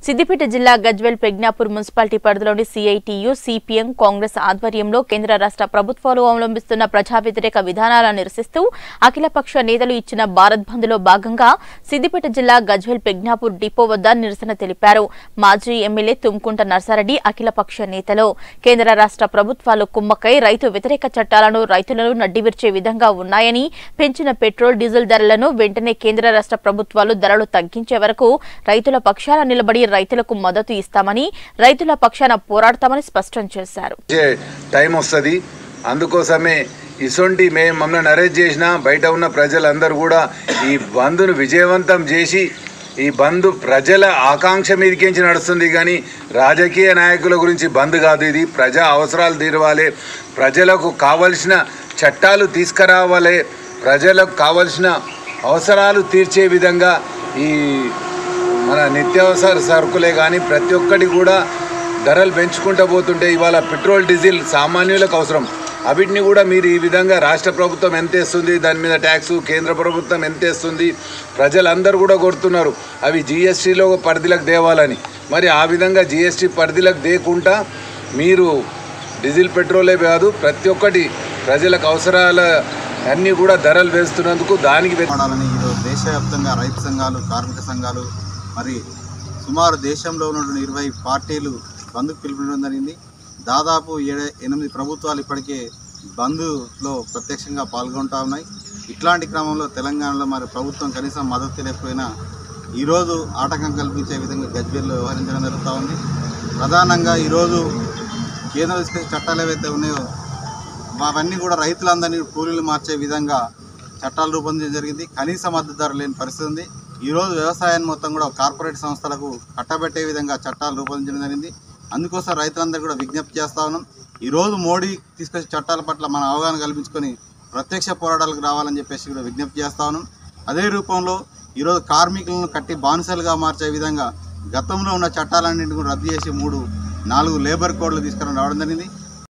సిద్దిపేట జిల్లా గజ్వెల్ ప్రజ్ఞాపూర్ మున్సిపాలిటీ పరిధిలోని CITU CPM Congress ఆధ్వర్యంలో కేంద్ర రాష్ట్ర ప్రభుత్వాలు అవలంబిస్తున్న ప్రజా వ్యతిరేక విధానాలను నిరసిస్తూ అఖిలపక్ష నేతలు ఇచ్చిన భారత్ బంద్ లో భాగంగా సిద్దిపేట జిల్లా గజ్వెల్ ప్రజ్ఞాపూర్ డిపో వద్ద నిరసన తెలిపారు మాజీ ఎమ్మెల్యే తుమ్కుంట నర్సారెడ్డి అఖిలపక్ష నేతలు కేంద్ర రాష్ట్ర ప్రభుత్వాలు కుమ్మక్కై రైతు వ్యతిరేక చట్టాలను రైతులను నడ్డివిర్చే విధంగా ఉన్నాయని పెంచిన పెట్రోల్ డీజిల్ ధరలను వెంటనే కేంద్ర రాష్ట్ర ప్రభుత్వాలు ధరలు తగ్గించే వరకు రైతుల పక్షాన నిలబడి రైతులకు మద్దతు ఇస్తామని రైతుల పక్షాన పోరాడతామని స్పష్టం చేశారు వచ్చే టైం వస్తుంది అందుకోసమే ఇసొంటి మేము మమ్మల్ని అరెస్ట్ చేసిన బయట ఉన్న ప్రజలందరూ కూడా ఈ బంద్ను విజయవంతం చేసి ఈ బంద్ ప్రజల ఆకాంక్ష మీదకించి నడుస్తుంది కానీ రాజకీయ నాయకుల గురించి బంద్ కాదు ఇది ప్రజా అవసరాలు తీరవాలి ప్రజలకు కావలసిన చట్టాలు తీసుకురావాలి ప్రజలకు కావలసిన అవసరాలు తీర్చే విధంగా ఈ మన నిత్యావసర సరుకులే కానీ ప్రతి ఒక్కటి కూడా ధరలు పెంచుకుంటూ పోతుంటే ఇవాళ పెట్రోల్ డీజిల్ సామాన్యులకు అవసరం అవిటిని కూడా మీరు ఈ విధంగా రాష్ట్ర ప్రభుత్వం ఎంత వేస్తుంది దాని మీద ట్యాక్స్ కేంద్ర ప్రభుత్వం ఎంత వేస్తుంది ప్రజలందరూ కూడా కొడుతున్నారు అవి జిఎస్టీలో పరిధిలకు దేవాలని మరి ఆ విధంగా జిఎస్టీ పరిధిలకు దేకుండా మీరు డీజిల్ పెట్రోలే కాదు ప్రతి ఒక్కటి ప్రజలకు అవసరాల అన్నీ కూడా ధరలు వేస్తున్నందుకు దానికి వ్య- పోరాడాలని ఈరోజు దేశవ్యాప్తంగా రైతు సంఘాలు కార్మిక సంఘాలు మరి సుమారు దేశంలో ఉన్నటువంటి ఇరవై పార్టీలు బంద్కు పిలుపునివ్వడం జరిగింది దాదాపు ఏడు ఎనిమిది ప్రభుత్వాలు ఇప్పటికే బంద్లో ప్రత్యక్షంగా పాల్గొంటా ఉన్నాయి ఇట్లాంటి క్రమంలో తెలంగాణలో మరి ప్రభుత్వం కనీసం మద్దతు తెలియకపోయినా ఈరోజు ఆటంకం కల్పించే విధంగా గజ్వేల్లో వ్యవహరించడం జరుగుతూ ఉంది ప్రధానంగా ఈరోజు కేంద్ర తీసుకొచ్చే చట్టాలు ఏవైతే ఉన్నాయో అవన్నీ కూడా రైతులందరినీ కూలీలు మార్చే విధంగా చట్టాలు రూపొందించడం జరిగింది కనీస మద్దతు ధర లేని పరిస్థితి ఉంది ఈరోజు వ్యవసాయాన్ని మొత్తం కూడా కార్పొరేట్ సంస్థలకు కట్టబెట్టే విధంగా చట్టాలు రూపొందించడం జరిగింది అందుకోసం రైతులందరూ కూడా విజ్ఞప్తి చేస్తా ఉన్నాం ఈరోజు మోడీ తీసుకొచ్చే చట్టాల పట్ల మన అవగాహన కల్పించుకొని ప్రత్యక్ష పోరాటాలకు రావాలని చెప్పేసి కూడా విజ్ఞప్తి చేస్తా ఉన్నాం అదే రూపంలో ఈరోజు కార్మికులను కట్టి బానిసలుగా మార్చే విధంగా గతంలో ఉన్న చట్టాలన్నింటిని కూడా రద్దు చేసి మూడు నాలుగు లేబర్ కోడ్లు తీసుకుని రావడం జరిగింది